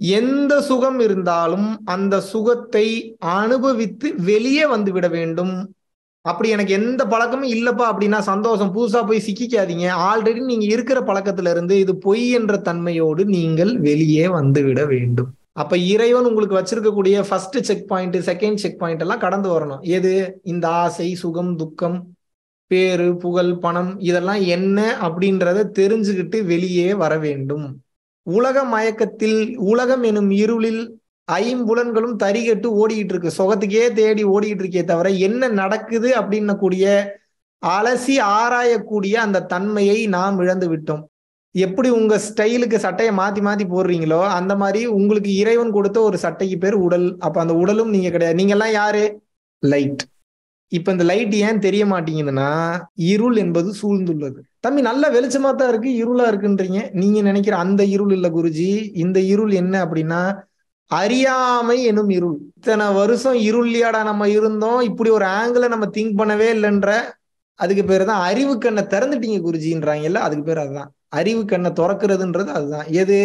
எந்த சுகம் இருந்தாலும் அந்த சுகத்தை அனுபவித்து வெளியே வந்து விட வேண்டும் அப்படி எனக்கு எந்த பழக்கமும் இல்லப்பா அப்படின்னா சந்தோஷம் புதுசா போய் சிக்கிக்காதீங்க ஆல்ரெடி நீங்க இருக்கிற பழக்கத்துல இருந்து இது பொய் என்ற தன்மையோடு நீங்கள் வெளியே வந்து விட வேண்டும் அப்ப இறைவன் உங்களுக்கு வச்சிருக்கக்கூடிய first checkpoint second checkpoint எல்லாம் கடந்து வரணும் எது இந்த ஆசை சுகம் துக்கம் பேரு புகழ் பணம் இதெல்லாம் என்ன அப்படின்றத தெரிஞ்சுக்கிட்டு வெளியே வர வேண்டும் உலக மயக்கத்தில் உலகம் எனும் இருளில் ஐம்புலன்களும் தறிகட்டு ஓடிக்கிட்டு இருக்கு சுகத்துக்கே தேடி ஓடிக்கிட்டு இருக்கே தவிர என்ன நடக்குது அப்படின்ன கூடிய அலசி ஆராயக்கூடிய அந்த தன்மையை நாம் இழந்து விட்டோம் எப்படி உங்க ஸ்டைலுக்கு சட்டையை மாத்தி மாத்தி போடுறீங்களோ அந்த மாதிரி உங்களுக்கு இறைவன் கொடுத்த ஒரு சட்டைக்கு பேர் உடல் அப்ப அந்த உடலும் நீங்க கிடையாது நீங்க எல்லாம் யாரு லைட் இப்ப இந்த லைட் ஏன் தெரிய மாட்டீங்கன்னா இருள் என்பது சூழ்ந்துள்ளது தம்பி நல்ல வெளிச்சமா தான் இருக்கு இருளா இருக்குன்றீங்க நீங்க நினைக்கிற அந்த இருள் இல்ல குருஜி இந்த இருள் என்ன அப்படின்னா அறியாமை எனும் இருள் இத்தனை வருஷம் இருள்லியாடா நம்ம இருந்தோம் இப்படி ஒரு ஆங்கிள நம்ம திங்க் பண்ணவே இல்லைன்ற அதுக்கு பேர் தான் அறிவு கண்ணை திறந்துட்டீங்க குருஜின்றாங்கல்ல அதுக்கு பேர் அதுதான் அறிவு கண்ணை திறக்கிறதுன்றது அதுதான் எது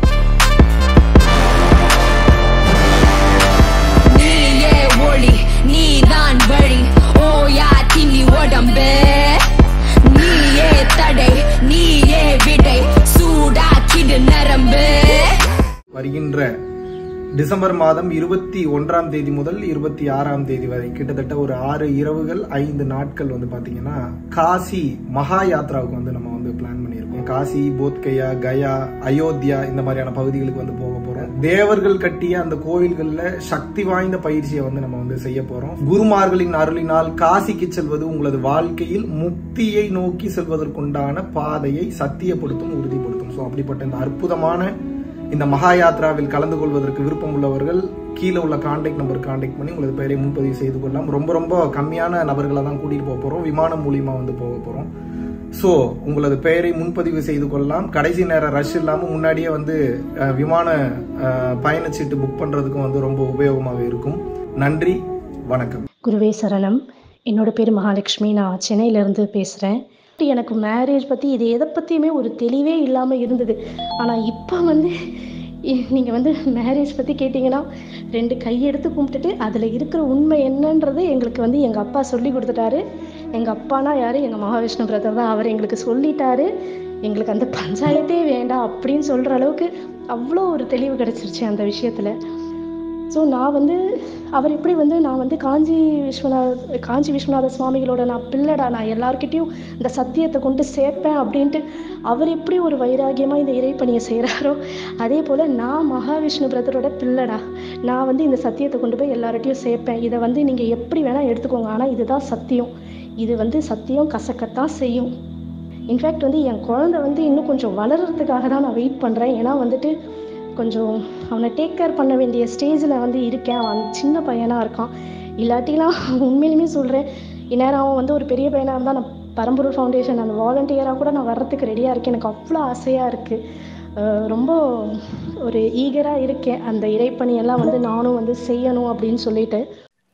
நீயே ஒளி நீதான் வழி ஓயா தின்னி உடம்பு நீயே தடை நீயே விடை சூடாக்கிடு நரம்பு வருகின்ற டிசம்பர் மாதம் இருபத்தி ஒன்றாம் தேதி முதல் இருபத்தி ஆறாம் தேதி வரை கிட்டத்தட்ட ஒரு ஆறு இரவுகள் ஐந்து நாட்கள் வந்து பாத்தீங்கன்னா காசி மகா யாத்ராவுக்கு வந்து நம்ம வந்து பிளான் பண்ணியிருக்கோம் காசி போத்கயா கயா அயோத்தியா இந்த மாதிரியான பகுதிகளுக்கு வந்து போக போறோம் தேவர்கள் கட்டிய அந்த கோயில்கள்ல சக்தி வாய்ந்த பயிற்சியை வந்து நம்ம வந்து செய்ய போறோம் குருமார்களின் அருளினால் காசிக்கு செல்வது உங்களது வாழ்க்கையில் முக்தியை நோக்கி செல்வதற்குண்டான பாதையை சத்தியப்படுத்தும் உறுதிப்படுத்தும் ஸோ அப்படிப்பட்ட இந்த அற்புதமான இந்த மகா யாத்ராவில் கலந்து கொள்வதற்கு விருப்பம் உள்ளவர்கள் கீழே உள்ள கான்டாக்ட் நம்பர் கான்டாக்ட் பண்ணி உங்களது பெயரை முன்பதிவு செய்து கொள்ளலாம் ரொம்ப ரொம்ப கம்மியான நபர்களை தான் கூட்டிட்டு போக போறோம் விமானம் மூலியமா வந்து போக போறோம் ஸோ உங்களது பெயரை முன்பதிவு செய்து கொள்ளலாம் கடைசி நேரம் ரஷ் இல்லாமல் முன்னாடியே வந்து அஹ், விமான அஹ், பயணச்சீட்டு புக் பண்றதுக்கும் வந்து ரொம்ப உபயோகமாக இருக்கும் நன்றி வணக்கம் குருவே சரணம் என்னோட பேர் மகாலட்சுமி நான் சென்னையிலேருந்து பேசுகிறேன் எனக்கு மேரேஜ் பற்றி இது எதை பற்றியுமே ஒரு தெளிவே இல்லாமல் இருந்தது ஆனால் இப்போ வந்து நீங்கள் வந்து மேரேஜ் பற்றி கேட்டிங்கன்னா ரெண்டு கையெடுத்து கும்பிட்டுட்டு அதில் இருக்கிற உண்மை என்னன்றது எங்களுக்கு வந்து எங்கள் அப்பா சொல்லி கொடுத்துட்டாரு எங்கள் அப்பானா யார் எங்கள் மகாவிஷ்ணு பிரதர் தான் அவர் எங்களுக்கு சொல்லிட்டாரு எங்களுக்கு அந்த பஞ்சாயத்தே வேண்டாம் அப்படின்னு சொல்கிற அளவுக்கு அவ்வளோ ஒரு தெளிவு கிடச்சிருச்சு அந்த விஷயத்தில் ஸோ நான் வந்து அவர் எப்படி வந்து நான் வந்து காஞ்சி விஸ்வநாத காஞ்சி விஸ்வநாத சுவாமிகளோட நான் பிள்ளடா நான் எல்லார்கிட்டயும் இந்த சத்தியத்தை கொண்டு சேர்ப்பேன் அப்படின்ட்டு அவர் எப்படி ஒரு வைராகியமாக இந்த இறைப்பணியை செய்கிறாரோ அதே போல் நான் மகாவிஷ்ணு பிரதரோட பிள்ளடா நான் வந்து இந்த சத்தியத்தை கொண்டு போய் எல்லார்கிட்டயும் சேர்ப்பேன் இதை வந்து நீங்கள் எப்படி வேணால் எடுத்துக்கோங்க ஆனால் இதுதான் சத்தியம் இது வந்து சத்தியம் கசக்கத்தான் செய்யும் இன்ஃபேக்ட் வந்து என் குழந்தை வந்து இன்னும் கொஞ்சம் வளர்கிறதுக்காக தான் நான் வெயிட் பண்ணுறேன் ஏன்னா வந்துட்டு கொஞ்சம் அவனை டேக் கேர் பண்ண வேண்டிய ஸ்டேஜில் வந்து இருக்கேன் அவன் சின்ன பையனாக இருக்கான் இல்லாட்டிலாம் உண்மையிலுமே சொல்கிறேன் இந்நேரம் அவன் வந்து ஒரு பெரிய பையனாக இருந்தால் நான் பரம்பொருள் ஃபவுண்டேஷன் அந்த வாலண்டியராக கூட நான் வர்றதுக்கு ரெடியாக இருக்கேன் எனக்கு அவ்வளோ ஆசையாக இருக்குது ரொம்ப ஒரு ஈகராக இருக்கேன் அந்த இறைப்பணியெல்லாம் வந்து நானும் வந்து செய்யணும் அப்படின்னு சொல்லிட்டு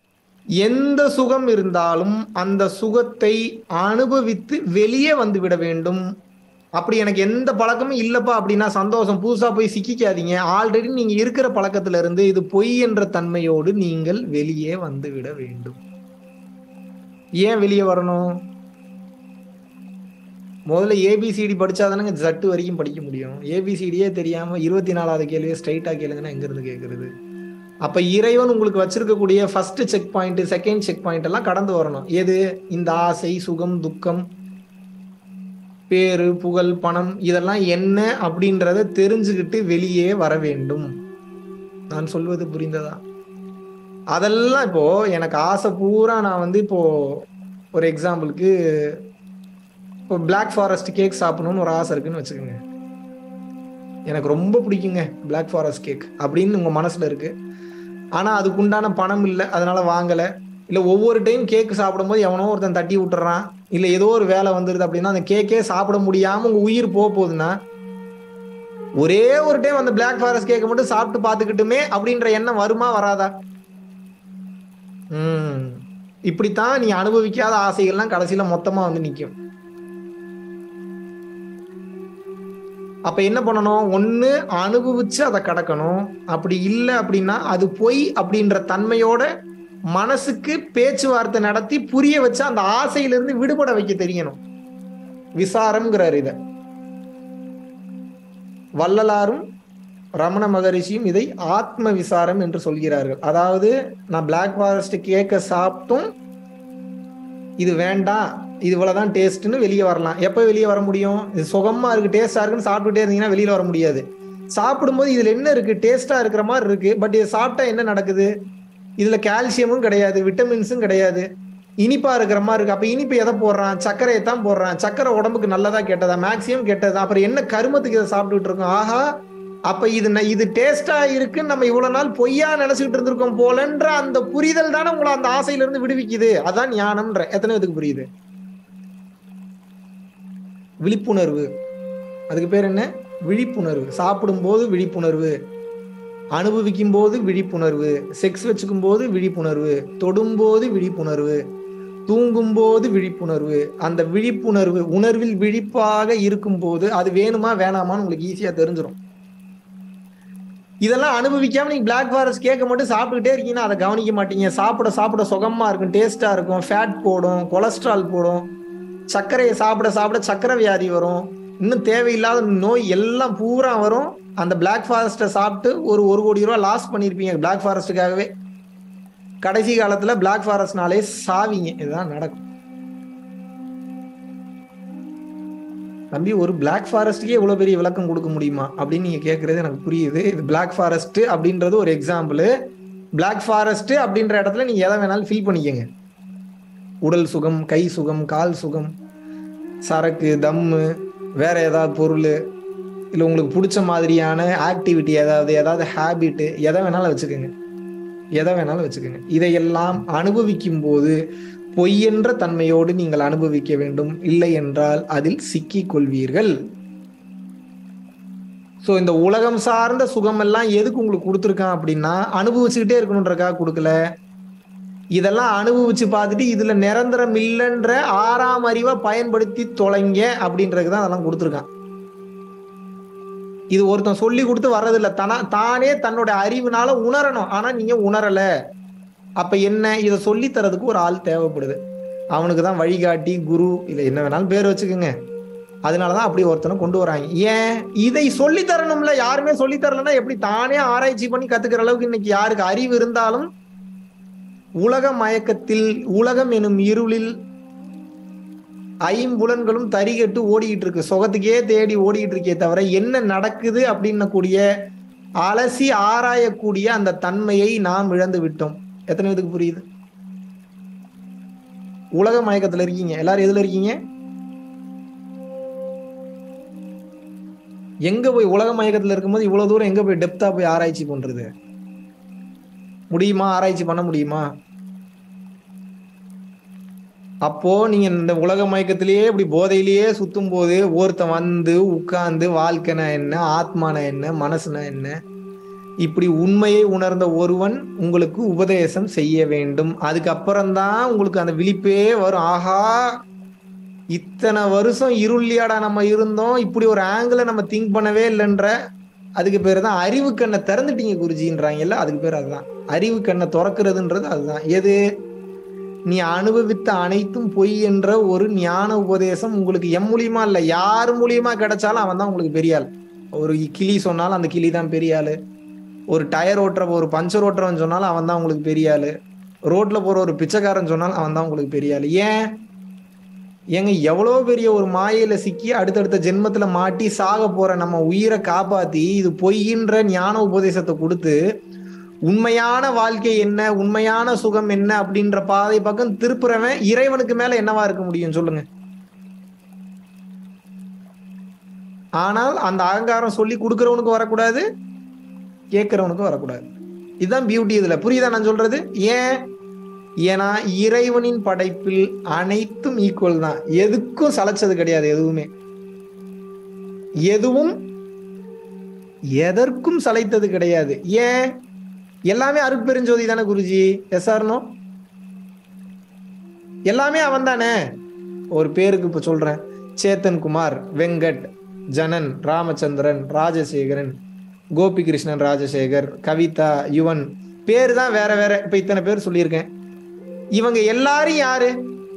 எந்த சுகம் இருந்தாலும் அந்த சுகத்தை அனுபவித்து வெளியே வந்து விட வேண்டும் அப்படி எனக்கு எந்த பழக்கமும் இல்லப்பா அப்படின்னா சந்தோஷம் புதுசா போய் சிக்கிக்காதீங்க ஆல்ரெடி நீங்க இருக்கிற பழக்கத்துல இருந்து இது பொய் என்ற தன்மையோடு நீங்கள் வெளியே வந்து விட வேண்டும் ஏன் வெளியே வரணும் முதல்ல ஏபிசிடி படிச்சாதானங்க ஜட்டு வரைக்கும் படிக்க முடியும் ஏபிசிடியே தெரியாம இருபத்தி நாலாவது கேள்வியை ஸ்ட்ரைட்டா கேளுங்கன்னா எங்க இருந்து கேட்கறது அப்ப இறைவன் உங்களுக்கு வச்சிருக்கக்கூடிய first checkpoint second checkpoint எல்லாம் கடந்து வரணும் எது இந்த ஆசை சுகம் துக்கம் பேரு புகழ் பணம் இதெல்லாம் என்ன அப்படின்றத தெரிஞ்சுக்கிட்டு வெளியே வர வேண்டும் நான் சொல்வது புரிந்ததா அதெல்லாம் இப்போ எனக்கு ஆசை பூரா நான் வந்து இப்போ ஒரு எக்ஸாம்பிளுக்கு இப்போ பிளாக் ஃபாரஸ்ட் கேக் சாப்பிடணும்னு ஒரு ஆசை இருக்குன்னு வச்சுக்கோங்க எனக்கு ரொம்ப பிடிக்குங்க பிளாக் ஃபாரஸ்ட் கேக் அப்படின்னு உங்க மனசுல இருக்கு ஆனா அதுக்கு உண்டான பணம் இல்லை அதனால வாங்கல இல்ல ஒவ்வொரு டைம் கேக் சாப்பிடும்போது எவனோ ஒருத்தன் தட்டி விட்டுறான் இல்ல ஏதோ ஒரு வேலை வந்துருது அப்படின்னா அந்த கேக்கே சாப்பிட முடியாம உங்க உயிர் போக போகுதுன்னா ஒரே ஒரு டைம் அந்த பிளாக் ஃபாரஸ்ட் கேக்க மட்டும் சாப்பிட்டு பார்த்துக்கிட்டுமே அப்படின்ற எண்ணம் வருமா வராதா ம் இப்படித்தான் நீ அனுபவிக்காத ஆசைகள்லாம் கடைசியில மொத்தமா வந்து நிக்கும் அப்ப என்ன பண்ணணும் ஒண்ணு அனுபவிச்சு அதை கடக்கணும் அப்படி இல்லை அப்படின்னா அது பொய் அப்படின்ற தன்மையோட மனசுக்கு பேச்சுவார்த்தை நடத்தி புரிய வச்சு அந்த ஆசையிலிருந்து விடுபட வைக்க தெரியணும் விசாரம்ங்கிறார் இத வள்ளலாரும் ரமண மகரிஷியும் இதை ஆத்ம விசாரம் என்று சொல்கிறார்கள் அதாவது நான் பிளாக் ஃபாரஸ்ட் கேக்க சாப்பிட்டும் இது வேண்டாம் இது இவ்வளவுதான் டேஸ்ட்னு வெளியே வரலாம் எப்போ வெளியே வர முடியும் இது சுகமா இருக்கு டேஸ்டா இருக்குன்னு சாப்பிட்டுட்டே இருந்தீங்கன்னா வெளியில வர முடியாது சாப்பிடும்போது இதுல என்ன இருக்கு டேஸ்டா இருக்கிற மாதிரி இருக்கு பட் இது சாப்பிட்டா என்ன நடக்குது இதுல கால்சியமும் கிடையாது விட்டமின்ஸும் கிடையாது இனிப்பா இருக்கிற மாதிரி இருக்கு அப்ப இனிப்பு எதை போடுறான் சர்க்கரையை தான் போடுறான் சர்க்கரை உடம்புக்கு நல்லதா கெட்டதா மேக்சிமம் கெட்டதா அப்புறம் என்ன கருமத்துக்கு இதை சாப்பிட்டுட்டு இருக்கோம் ஆஹா அப்ப இது ந- இது டேஸ்டா இருக்குன்னு நம்ம இவ்வளவு நாள் பொய்யா நினைச்சுக்கிட்டு இருந்திருக்கோம் போலன்ற அந்த புரிதல் தானே உங்களை அந்த ஆசையில இருந்து விடுவிக்குது அதான் ஞானம்ன்ற எத்தனை பேத்துக்கு புரியுது விழிப்புணர்வு அதுக்கு பேர் என்ன விழிப்புணர்வு சாப்பிடும்போது விழிப்புணர்வு அனுபவிக்கும் போது விழிப்புணர்வு செக்ஸ் வச்சுக்கும் போது விழிப்புணர்வு தொடும்போது விழிப்புணர்வு தூங்கும்போது விழிப்புணர்வு அந்த விழிப்புணர்வு உணர்வில் விழிப்பாக இருக்கும்போது அது வேணுமா வேணாமான்னு உங்களுக்கு ஈஸியா தெரிஞ்சிடும் இதெல்லாம் அனுபவிக்காம நீங்க பிளாக் ஃபாரஸ்ட் கேட்க மட்டும் சாப்பிட்டுக்கிட்டே இருக்கீங்கன்னா அதை கவனிக்க மாட்டீங்க சாப்பிட சாப்பிட சுகமா இருக்கும் டேஸ்டா இருக்கும் ஃபேட் போடும் கொலஸ்ட்ரால் போடும் சர்க்கரையை சாப்பிட சாப்பிட சர்க்கரை வியாதி வரும் இன்னும் தேவையில்லாத நோய் எல்லாம் பூரா வரும் அந்த பிளாக் ஃபாரஸ்ட்டை சாப்பிட்டு ஒரு ஒரு கோடி ரூபா லாஸ் பண்ணியிருப்பீங்க பிளாக் ஃபாரஸ்ட்டுக்காகவே கடைசி காலத்துல பிளாக் ஃபாரஸ்ட்னாலே சாவிங்க இதுதான் நடக்கும் தம்பி ஒரு பிளாக் ஃபாரஸ்ட்டுக்கே இவ்வளவு பெரிய விளக்கம் கொடுக்க முடியுமா அப்படின்னு நீங்க கேட்கறது எனக்கு புரியுது இது பிளாக் ஃபாரஸ்ட் அப்படின்றது ஒரு எக்ஸாம்பிள் பிளாக் ஃபாரஸ்ட் அப்படின்ற இடத்துல நீங்க எதை வேணாலும் ஃபில் பண்ணிக்கங்க உடல் சுகம் கை சுகம் கால் சுகம் சரக்கு தம்மு வேற ஏதாவது பொருள் இல்லை உங்களுக்கு பிடிச்ச மாதிரியான ஆக்டிவிட்டி ஏதாவது ஏதாவது ஹேபிட்டு எதை வேணாலும் வச்சுக்கோங்க எதை வேணாலும் வச்சுக்கோங்க இதையெல்லாம் அனுபவிக்கும் போது பொய்யென்ற தன்மையோடு நீங்கள் அனுபவிக்க வேண்டும் இல்லை என்றால் அதில் சிக்கிக் கொள்வீர்கள் ஸோ இந்த உலகம் சார்ந்த சுகம் எல்லாம் எதுக்கு உங்களுக்கு கொடுத்துருக்கான் அப்படின்னா அனுபவிச்சுக்கிட்டே இருக்கணுன்றக்காக கொடுக்கல இதெல்லாம் அனுபவிச்சு பார்த்துட்டு இதுல நிரந்தரம் இல்லைன்ற ஆறாம் அறிவை பயன்படுத்தி தொலைங்க அப்படின்றதுக்கு தான் அதெல்லாம் கொடுத்துருக்கான் இது ஒருத்தன் சொல்லி கொடுத்து வர்றதில்ல தனா தானே தன்னோட அறிவுனால உணரணும் ஆனா நீங்க உணரல அப்ப என்ன இதை சொல்லி தரதுக்கு ஒரு ஆள் தேவைப்படுது அவனுக்கு தான் வழிகாட்டி குரு இல்லை என்ன வேணாலும் பேர் வச்சுக்கோங்க அதனாலதான் அப்படி ஒருத்தனை கொண்டு வராங்க ஏன் இதை சொல்லி தரணும்ல யாருமே சொல்லி தரலன்னா எப்படி தானே ஆராய்ச்சி பண்ணி கத்துக்கிற அளவுக்கு இன்னைக்கு யாருக்கு அறிவு இருந்தாலும் உலக மயக்கத்தில் உலகம் எனும் இருளில் ஐம்புலன்களும் தறிகட்டு ஓடிக்கிட்டு இருக்கு சுகத்துக்கே தேடி ஓடிக்கிட்டு இருக்கே தவிர என்ன நடக்குது அப்படின்னு கூடிய அலசி ஆராயக்கூடிய அந்த தன்மையை நாம் இழந்து விட்டோம் எத்தனை பேத்துக்கு புரியுது உலக மயக்கத்துல இருக்கீங்க எல்லாரும் எதுல இருக்கீங்க எங்க போய் உலக மயக்கத்துல இருக்கும்போது இவ்வளவு தூரம் எங்க போய் டெப்தா போய் ஆராய்ச்சி பண்றது முடியுமா ஆராய்ச்சி பண்ண முடியுமா அப்போ நீங்க இந்த உலக மயக்கத்திலேயே இப்படி போதையிலேயே சுத்தும் போது ஒருத்தன் வந்து உட்கார்ந்து வாழ்க்கைனா என்ன ஆத்மானா என்ன மனசுனா என்ன இப்படி உண்மையை உணர்ந்த ஒருவன் உங்களுக்கு உபதேசம் செய்ய வேண்டும் அதுக்கப்புறம்தான் உங்களுக்கு அந்த விழிப்பே வரும் ஆஹா இத்தனை வருஷம் இருள்ளியாடா நம்ம இருந்தோம் இப்படி ஒரு ஆங்கிள நம்ம திங்க் பண்ணவே இல்லைன்ற அதுக்கு பேர் தான் அறிவு கண்ணை திறந்துட்டீங்க குருஜின்றாங்கல்ல அதுக்கு பேர் அதுதான் அறிவு கண்ணை திறக்கிறதுன்றது அதுதான் எது நீ அனுபவித்த அனைத்தும் பொய் என்ற ஒரு ஞான உபதேசம் உங்களுக்கு எம் மூலியமா இல்ல யார் மூலியமா கிடைச்சாலும் அவன் தான் உங்களுக்கு பெரிய ஆள் ஒரு கிளி சொன்னாலும் அந்த கிளி தான் பெரிய ஆளு ஒரு டயர் ஓட்டுற ஒரு பஞ்சர் ஓட்டுறவன் சொன்னாலும் அவன் தான் உங்களுக்கு பெரிய ஆளு ரோட்ல போற ஒரு பிச்சைக்காரன் சொன்னாலும் அவன் தான் உங்களுக்கு பெரிய ஆளு ஏன் ஏங்க எவ்வளோ பெரிய ஒரு மாயையில சிக்கி அடுத்தடுத்த ஜென்மத்துல மாட்டி சாக போற நம்ம உயிரை காப்பாத்தி இது பொய்யின்ற ஞான உபதேசத்தை கொடுத்து உண்மையான வாழ்க்கை என்ன உண்மையான சுகம் என்ன அப்படின்ற பாதை பக்கம் திருப்புறவன் இறைவனுக்கு மேல என்னவா இருக்க முடியும் சொல்லுங்க ஆனால் அந்த அகங்காரம் சொல்லி கொடுக்கறவனுக்கு வரக்கூடாது கேட்கிறவனுக்கு வரக்கூடாது இதுதான் பியூட்டி இதுல புரியுதா நான் சொல்றது ஏன் ஏன்னா இறைவனின் படைப்பில் அனைத்தும் ஈக்குவல் தான் எதுக்கும் சளைச்சது கிடையாது எதுவுமே எதுவும் எதற்கும் சளைத்தது கிடையாது ஏன் எல்லாமே அருட்பெருஞ்சோதி தானே குருஜி எஸ் ஆர்னோ எல்லாமே அவன் தானே ஒரு பேருக்கு இப்ப சொல்றேன் சேத்தன் குமார் வெங்கட் ஜனன் ராமச்சந்திரன் ராஜசேகரன் கோபிகிருஷ்ணன் ராஜசேகர் கவிதா யுவன் பேர் தான் வேற வேற இப்ப இத்தனை பேர் சொல்லியிருக்கேன் இவங்க எல்லாரும் யாரு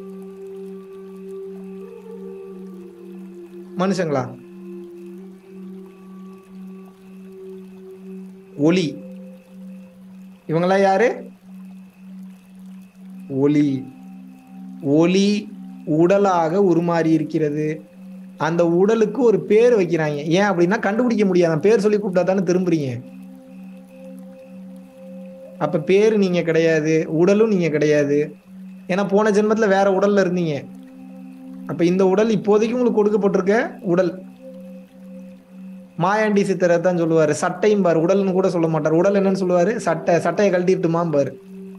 மனுஷங்களா ஒளி இவங்களாம் யாரு ஒளி ஒளி உடலாக உருமாறி இருக்கிறது அந்த உடலுக்கு ஒரு பேர் வைக்கிறாங்க ஏன் அப்படின்னா கண்டுபிடிக்க முடியாது பேர் சொல்லி கூப்பிட்டா தானே திரும்புறீங்க அப்ப பேரு நீங்க கிடையாது உடலும் நீங்க கிடையாது ஏன்னா போன ஜென்மத்துல வேற உடல்ல இருந்தீங்க அப்ப இந்த உடல் இப்போதைக்கு உங்களுக்கு கொடுக்கப்பட்டிருக்க உடல் மாயாண்டி சித்தரை தான் சொல்லுவாரு சட்டையும் பாரு உடல்னு கூட சொல்ல மாட்டார் உடல் என்னன்னு சொல்லுவாரு சட்டை சட்டையை கழட்டிட்டுமாம் பாரு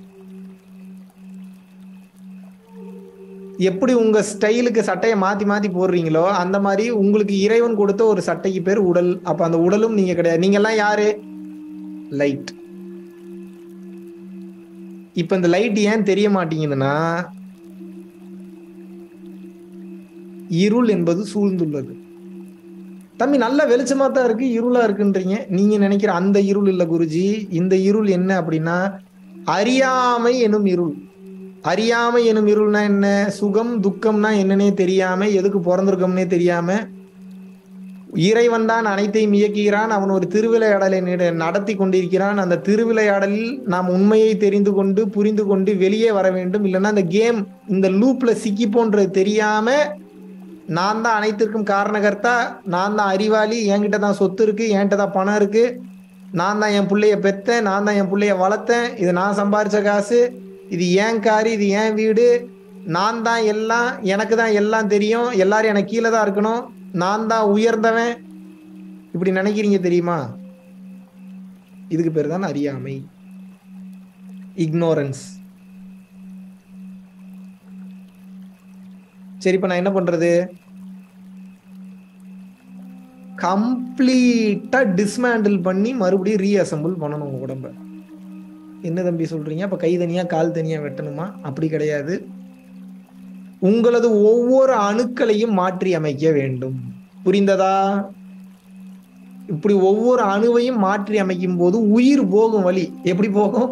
எப்படி உங்க ஸ்டைலுக்கு சட்டையை மாத்தி மாத்தி போடுறீங்களோ அந்த மாதிரி உங்களுக்கு இறைவன் கொடுத்த ஒரு சட்டைக்கு பேர் உடல் அப்ப அந்த உடலும் நீங்க கிடையாது நீங்க எல்லாம் யாரு லைட் இப்ப இந்த லைட் ஏன் தெரிய மாட்டேங்குதுன்னா இருள் என்பது சூழ்ந்துள்ளது தம்பி நல்ல வெளிச்சமா தான் இருக்கு இருளா இருக்குன்றீங்க நீங்க நினைக்கிற அந்த இருள் இல்ல குருஜி இந்த இருள் என்ன அப்படின்னா அறியாமை எனும் இருள் அறியாமை எனும் இருள்னா என்ன சுகம் துக்கம்னா என்னன்னே தெரியாம எதுக்கு பிறந்திருக்கோம்னே தெரியாம இறைவன் தான் அனைத்தையும் இயக்குகிறான் அவன் ஒரு திருவிளையாடலை நட- நடத்தி கொண்டிருக்கிறான் அந்த திருவிளையாடலில் நாம் உண்மையை தெரிந்து கொண்டு புரிந்து கொண்டு வெளியே வர வேண்டும் இல்லைன்னா அந்த கேம் இந்த லூப்ல சிக்கி போன்றது தெரியாம நான் தான் அனைத்திற்கும் காரணகர்த்தா நான் தான் அறிவாளி என்கிட்ட தான் சொத்து இருக்கு என்கிட்ட தான் பணம் இருக்கு நான் தான் என் பிள்ளைய பெத்தேன் நான் தான் என் பிள்ளைய வளர்த்தேன் இது நான் சம்பாரிச்ச காசு இது ஏன் காரு இது ஏன் வீடு நான் தான் எல்லாம் எனக்கு தான் எல்லாம் தெரியும் எல்லாரும் எனக்கு கீழே தான் இருக்கணும் நான் தான் உயர்ந்தவன் இப்படி நினைக்கிறீங்க தெரியுமா இதுக்கு பேர் தான் அறியாமை இக்னோரன்ஸ் சரி இப்ப நான் என்ன பண்றது கம்ப்ளீட்டா டிஸ்மேண்டில் பண்ணி மறுபடியும் ரீஅசம்பிள் பண்ணணும் உங்க உடம்ப என்ன தம்பி சொல்றீங்க அப்ப கை தனியா கால் தனியா வெட்டணுமா அப்படி கிடையாது உங்களது ஒவ்வொரு அணுக்களையும் மாற்றி அமைக்க வேண்டும் புரிந்ததா இப்படி ஒவ்வொரு அணுவையும் மாற்றி அமைக்கும் போது உயிர் போகும் வழி எப்படி போகும்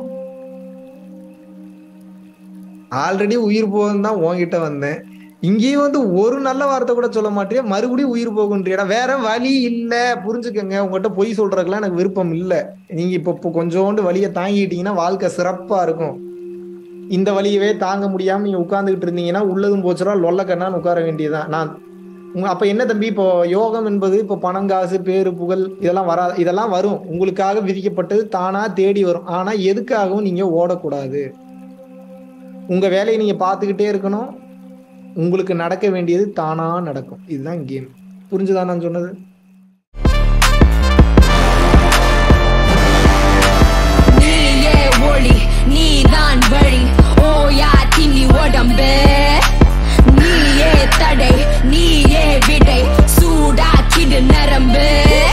ஆல்ரெடி உயிர் போகும் தான் உன்கிட்ட வந்தேன் இங்கேயும் வந்து ஒரு நல்ல வார்த்தை கூட சொல்ல மாட்டியா மறுபடியும் உயிர் போகுன்றியடா வேற வழி இல்ல புரிஞ்சுக்கங்க உங்ககிட்ட பொய் சொல்றதுக்கெல்லாம் எனக்கு விருப்பம் இல்ல நீங்க இப்ப இப்போ கொஞ்சோண்டு வழியை தாங்கிட்டீங்கன்னா வாழ்க்கை சிறப்பா இருக்கும் இந்த வழியவே தாங்க முடியாம நீங்க உட்கார்ந்துகிட்டு இருந்தீங்கன்னா உள்ளதும் போச்சுரா லொல்ல கண்ணான்னு உட்கார வேண்டியதுதான் நான் உங்க அப்ப என்ன தம்பி இப்போ யோகம் என்பது இப்போ பணம் காசு பேரு புகழ் இதெல்லாம் வரா இதெல்லாம் வரும் உங்களுக்காக விதிக்கப்பட்டது தானா தேடி வரும் ஆனா எதுக்காகவும் நீங்க ஓடக்கூடாது உங்க வேலையை நீங்க பார்த்துக்கிட்டே இருக்கணும் உங்களுக்கு நடக்க வேண்டியது தானா நடக்கும் இதுதான் கேம் புரிஞ்சுதா நான் சொன்னது நீயே ஒளி நீதான் வழி ஓயா தின்னி உடம்பு நீயே தடை நீயே விடை சூடாக்கிடு நரம்பு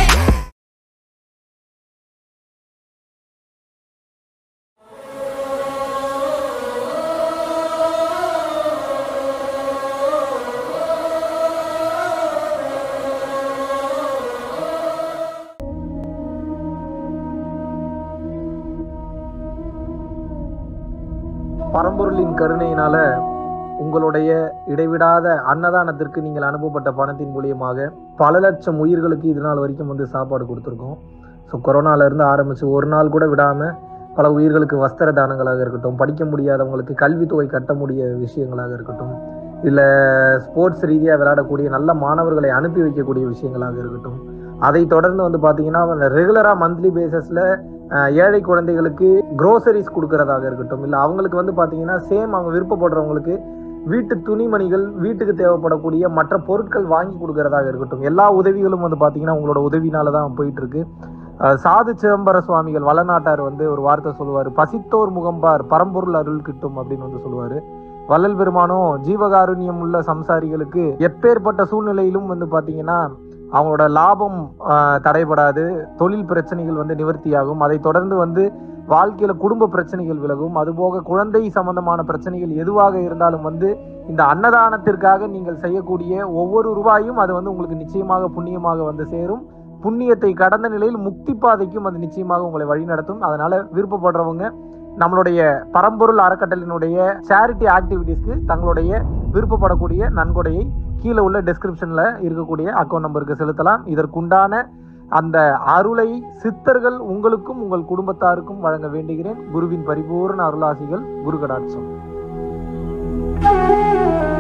பரம்பொருளின் கருணையினால உங்களுடைய இடைவிடாத அன்னதானத்திற்கு நீங்கள் அனுப்பப்பட்ட பணத்தின் மூலியமாக பல லட்சம் உயிர்களுக்கு இது நாள் வரைக்கும் வந்து சாப்பாடு கொடுத்துருக்கோம் ஸோ கொரோனால இருந்து ஆரம்பிச்சு ஒரு நாள் கூட விடாம பல உயிர்களுக்கு வஸ்திர தானங்களாக இருக்கட்டும் படிக்க முடியாதவங்களுக்கு கல்வித்தொகை கட்ட முடிய விஷயங்களாக இருக்கட்டும் இல்லை ஸ்போர்ட்ஸ் ரீதியாக விளையாடக்கூடிய நல்ல மாணவர்களை அனுப்பி வைக்கக்கூடிய விஷயங்களாக இருக்கட்டும் அதை தொடர்ந்து வந்து பார்த்தீங்கன்னா ரெகுலராக மந்த்லி பேசிஸில் ஏழை குழந்தைகளுக்கு க்ரோசரிஸ் கொடுக்கறதாக இருக்கட்டும் இல்லை அவங்களுக்கு வந்து பார்த்தீங்கன்னா சேம் அவங்க விருப்பப்படுறவங்களுக்கு வீட்டு துணிமணிகள் வீட்டுக்கு தேவைப்படக்கூடிய மற்ற பொருட்கள் வாங்கி கொடுக்கறதாக இருக்கட்டும் எல்லா உதவிகளும் வந்து பார்த்தீங்கன்னா உங்களோட உதவினால தான் போயிட்டு இருக்கு அஹ் சாது சிதம்பர சுவாமிகள் வளநாட்டார் வந்து ஒரு வார்த்தை சொல்லுவார் பசித்தோர் முகம்பார் பரம்பொருள் அருள் கிட்டும் அப்படின்னு வந்து சொல்லுவார் வள்ளல் பெருமானும் ஜீவகாருண்யம் உள்ள சம்சாரிகளுக்கு எப்பேற்பட்ட சூழ்நிலையிலும் வந்து பார்த்தீங்கன்னா அவங்களோட லாபம் ஆஹ், தடைபடாது தொழில் பிரச்சனைகள் வந்து நிவர்த்தியாகும் அதை தொடர்ந்து வந்து வாழ்க்கையில குடும்ப பிரச்சனைகள் விலகும் அதுபோக குழந்தை சம்பந்தமான பிரச்சனைகள் எதுவாக இருந்தாலும் வந்து இந்த அன்னதானத்திற்காக நீங்கள் செய்யக்கூடிய ஒவ்வொரு ரூபாயும் அது வந்து உங்களுக்கு நிச்சயமாக புண்ணியமாக வந்து சேரும் புண்ணியத்தை கடந்த நிலையில் முக்தி பாதைக்கும் அது நிச்சயமாக உங்களை வழிநடத்தும் அதனால விருப்பப்படுறவங்க நம்மளுடைய பரம்பொருள் அறக்கட்டளினுடைய சேரிட்டி ஆக்டிவிட்டீஸ்க்கு தங்களுடைய விருப்பப்படக்கூடிய நன்கொடையை கீழே உள்ள டெஸ்கிரிப்ஷன்ல இருக்கக்கூடிய அக்கௌண்ட் நம்பருக்கு செலுத்தலாம் இதற்குண்டான அந்த அருளை சித்தர்கள் உங்களுக்கும் உங்கள் குடும்பத்தாருக்கும் வழங்க வேண்டுகிறேன் குருவின் பரிபூர்ண அருளாசிகள் குரு கடாட்சம்